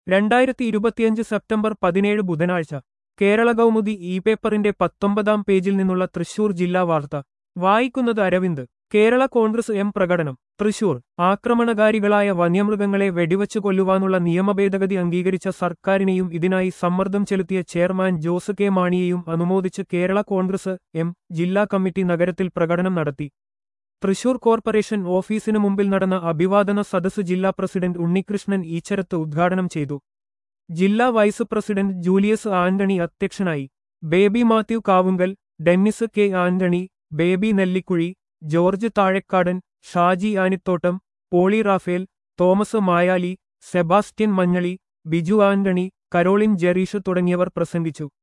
രണ്ടായിരത്തി ഇരുപത്തിയഞ്ച് സെപ്റ്റംബർ പതിനേഴ് ബുധനാഴ്ച കേരള കൗമുദി ഇ പേപ്പറിന്റെ പത്തൊമ്പതാം പേജിൽ നിന്നുള്ള തൃശൂർ ജില്ലാ വാർത്ത വായിക്കുന്നത് അരവിന്ദ് കേരള കോൺഗ്രസ് എം പ്രകടനം തൃശൂർ ആക്രമണകാരികളായ വന്യമൃഗങ്ങളെ വെടിവച്ചു കൊല്ലുവാനുള്ള നിയമഭേദഗതി അംഗീകരിച്ച സർക്കാരിനെയും ഇതിനായി സമ്മർദ്ദം ചെലുത്തിയ ചെയർമാൻ ജോസ് കെ മാണിയെയും അനുമോദിച്ച് കേരള കോൺഗ്രസ് എം ജില്ലാ കമ്മിറ്റി നഗരത്തിൽ പ്രകടനം നടത്തി തൃശൂർ കോർപ്പറേഷൻ ഓഫീസിനു മുമ്പിൽ നടന്ന അഭിവാദന സദസ്സ് ജില്ലാ പ്രസിഡന്റ് ഉണ്ണികൃഷ്ണൻ ഈച്ചരത്ത് ഉദ്ഘാടനം ചെയ്തു ജില്ലാ വൈസ് പ്രസിഡന്റ് ജൂലിയസ് ആന്റണി അധ്യക്ഷനായി ബേബി മാത്യു കാവുങ്കൽ ഡെന്നിസ് കെ ആന്റണി ബേബി നെല്ലിക്കുഴി ജോർജ് താഴെക്കാടൻ ഷാജി ആനിത്തോട്ടം പോളി റാഫേൽ തോമസ് മായാലി സെബാസ്റ്റ്യൻ മഞ്ഞളി ബിജു ആന്റണി കരോളിൻ ജെറീഷ് തുടങ്ങിയവർ പ്രസംഗിച്ചു